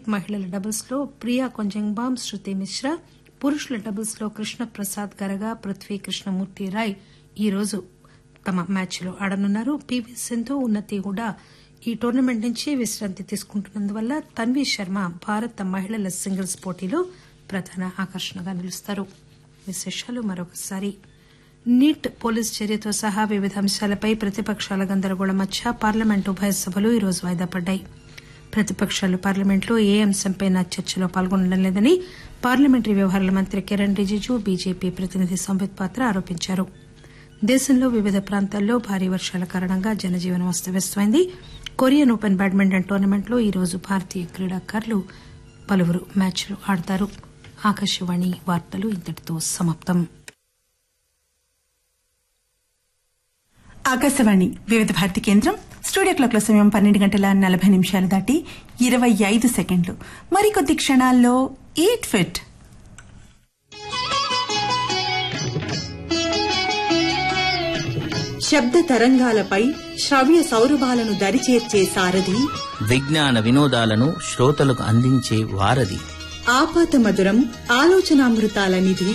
మహిళల డబుల్స్ లో ప్రియా కొంజంగ్బామ్ శృతి మిశ్రా పురుషుల డబుల్స్ లో కృష్ణ ప్రసాద్ గరగా పృథ్వీ కృష్ణమూర్తి రాయ్ ఈ రోజు తమ మ్యాచ్ లో ఆడనున్నారు పీవీ సింధు ఉన్నతి హుడా ఈ టోర్నమెంట్ నుంచి విశ్రాంతి తీసుకుంటున్నందువల్ల తన్వీ శర్మ భారత మహిళల సింగిల్స్ పోటీలో ప్రధాన ఆకర్షణగా నిలుస్తారు విశేషాలు మరొకసారి నీట్ పోలీస్ చర్యతో సహా వివిధ అంశాలపై ప్రతిపక్షాల గందరగోళం మధ్య పార్లమెంటు ఉభయ సభలు ఈ రోజు వాయిదా పడ్డాయి ప్రతిపక్షాలు పార్లమెంట్లో ఏ అంశంపైనా చర్చలో పాల్గొనడం లేదని పార్లమెంటరీ వ్యవహారాల మంత్రి కిరణ్ రిజిజు బీజేపీ ప్రతినిధి సంబిత్ పాత్ర ఆరోపించారు దేశంలో వివిధ ప్రాంతాల్లో భారీ వర్షాల కారణంగా జనజీవనం అస్తవ్యస్తమైంది కొరియన్ ఓపెన్ బ్యాడ్మింటన్ టోర్నమెంట్లో ఈ రోజు భారతీయ క్రీడాకారులు పలువురు మ్యాచ్లు ఆడతారు ఆకాశవాణి వార్తలు ఇంతటితో సమాప్తం ఆకాశవాణి వివిధ భారతి కేంద్రం స్టూడియో క్లాక్ల సమయం పన్నెండు గంటల నలభై నిమిషాలు దాటి ఇరవై ఐదు సెకండ్లు మరికొద్ది క్షణాల్లో ఈట్ ఫిట్ శబ్ద తరంగాలపై శ్రవ్య సౌరభాలను దరిచేర్చే సారథి విజ్ఞాన వినోదాలను శ్రోతలకు అందించే వారధి ఆపాత మధురం ఆలోచనామృతాల నిధి